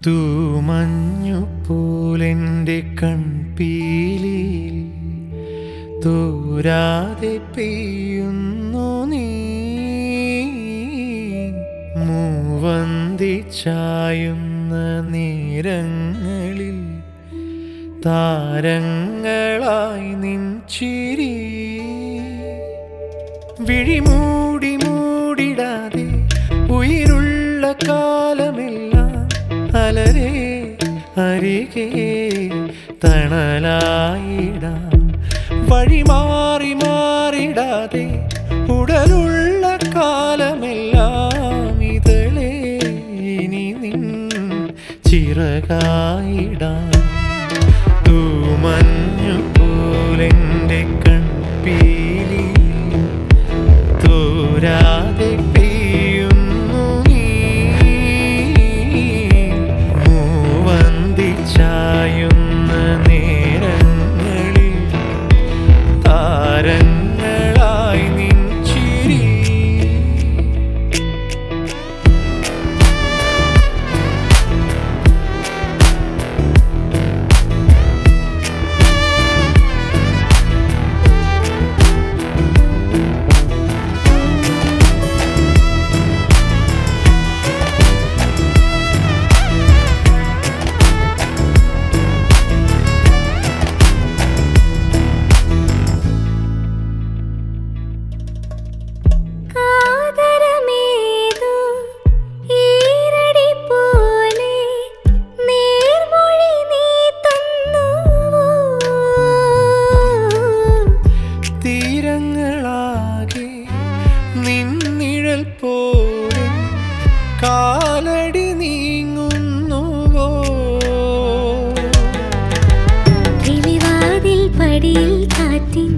തൂമഞ്ഞു പോലെൻ്റെ കൺപീലിയിൽ തോരാതെ പെയ്യുന്നു നീ മൂവന്തി ചായുന്ന നേരങ്ങളിൽ താരങ്ങളായി നിൻ ചിരി വിഴിമൂടി മൂടിടാതെ ഉயிருള്ള കാലമെല്ലാം അലരെ അരികെ തണലായിടാം വഴി മാറി മാറിടാതെ ഉടലുള്ള കാലമെല്ലാം ഇതളേ ഇനി നിൻ ചിറകായിടാം തൂമഞ്ഞു പോലെൻ്റെ കൺപീലി തോരാതെ പെയ്യുന്നു നീ മൂവന്തി ചായുന്ന നേരങ്ങളിൽ താരങ്ങളായി നിൻ ചിരി ആദരമേതു ഈരടി പോലെ നേർമൊഴി നീ തന്നുവോ തീരങ്ങളാകെ നിന്നിഴൽ പോലെ കാലടി നീങ്ങുന്നുവോ കിളിവാതിൽ പടിയിൽ കാറ്റിൻ